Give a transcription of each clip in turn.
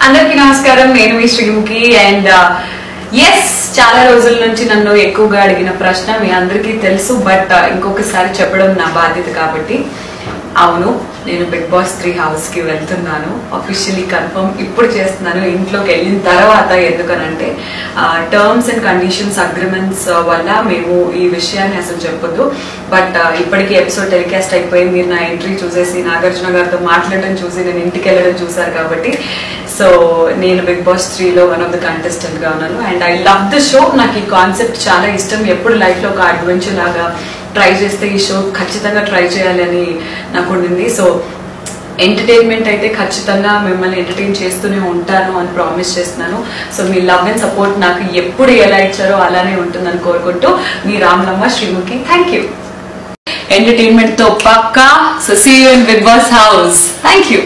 అందరికీ నమస్కారం నేను మీ శ్రీముఖి అండ్ ఎస్ చాలా రోజుల నుంచి నన్ను ఎక్కువగా అడిగిన ప్రశ్న మీ అందరికీ తెలుసు బట్ ఇంకొకసారి చెప్పడం నా బాధ్యత కాబట్టి అవును నేను బిగ్ బాస్ త్రీ హౌస్ కి వెళ్తున్నాను అఫీషియలీ కన్ఫర్మ్ ఇప్పుడు చేస్తున్నాను ఇంట్లోకి వెళ్ళిన తర్వాత ఎందుకనంటే టర్మ్స్ అండ్ కండిషన్స్ అగ్రిమెంట్స్ వల్ల మేము ఈ విషయాన్ని అసలు చెప్పొద్దు బట్ ఇప్పటికీ ఎపిసోడ్ టెలికాస్ట్ అయిపోయి మీరు నా ఎంట్రీ చూసేసి నాగార్జున గారితో మాట్లాడడం చూసి నేను ఇంటికి వెళ్ళడం చూసారు కాబట్టి సో నేను బిగ్ బాస్ త్రీలో వన్ ఆఫ్ ద కంటెస్టెంట్ గా ఉన్నాను and I love the show నాకు ఈ కాన్సెప్ట్ చాలా ఇష్టం ఎప్పుడు లైఫ్ లో ఒక అడ్వెంచర్ లాగా ట్రై చేస్తే ఈ షో ఖచ్చితంగా ట్రై చేయాలని నాకు ఉండింది సో ఎంటర్టైన్మెంట్ అయితే ఖచ్చితంగా మిమ్మల్ని ఎంటర్టైన్ చేస్తూనే ఉంటాను అని ప్రామిస్ చేస్తున్నాను సో మీ లవ్ అండ్ సపోర్ట్ నాకు ఎప్పుడు ఎలా ఇచ్చారో అలానే ఉంటుందని కోరుకుంటూ మీ Ramulamma Sreemukhi thank you entertainment తో పక్కా so see you in Bigg Boss house thank you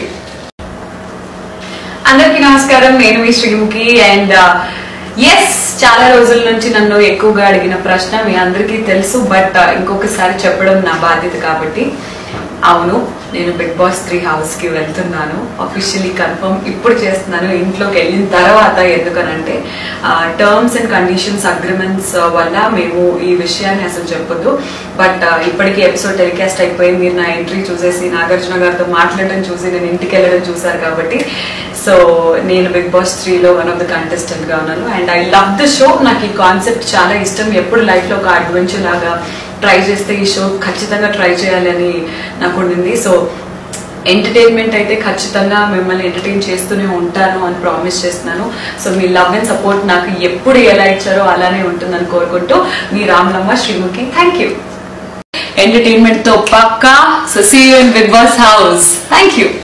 అందరికీ నమస్కారం నేను మీ శ్రీముఖి అండ్ ఎస్ చాలా రోజుల నుంచి నన్ను ఎక్కువగా అడిగిన ప్రశ్న మీ అందరికీ తెలుసు బట్ ఇంకొకసారి చెప్పడం నా బాధ్యత కాబట్టి అవును నేను బిగ్ బాస్ త్రీ హౌస్ కి వెళ్తున్నాను అఫీషియలీ కన్ఫర్మ్ ఇప్పుడు చేస్తున్నాను ఇంట్లోకి వెళ్ళిన తర్వాత ఎందుకనంటే టర్మ్స్ అండ్ కండిషన్స్ అగ్రిమెంట్స్ వల్ల మేము ఈ విషయాన్ని అసలు చెప్పొద్దు బట్ ఇప్పటికీ ఎపిసోడ్ టెలికాస్ట్ అయిపోయి మీరు నా ఎంట్రీ చూసేసి నాగార్జున గారితో మాట్లాడడం చూసి నేను ఇంటికి వెళ్ళడం చూసారు కాబట్టి సో నేను బిగ్ బాస్ త్రీలో వన్ ఆఫ్ ద కంటెస్టెంట్ గా ఉన్నాను and I love the show నాకు ఈ కాన్సెప్ట్ చాలా ఇష్టం ఎప్పుడు లైఫ్ లో ఒక అడ్వెంచర్ లాగా ట్రై చేస్తే ఈ షో ఖచ్చితంగా ట్రై చేయాలని నాకు ఉండింది సో ఎంటర్టైన్మెంట్ అయితే ఖచ్చితంగా మిమ్మల్ని ఎంటర్టైన్ చేస్తూనే ఉంటాను అని ప్రామిస్ చేస్తున్నాను సో మీ లవ్ అండ్ సపోర్ట్ నాకు ఎప్పుడు ఎలా ఇచ్చారో అలానే ఉంటుందని కోరుకుంటూ మీ Ramulamma Sreemukhi thank you entertainment తో పక్కా so see you in Bigg Boss house thank you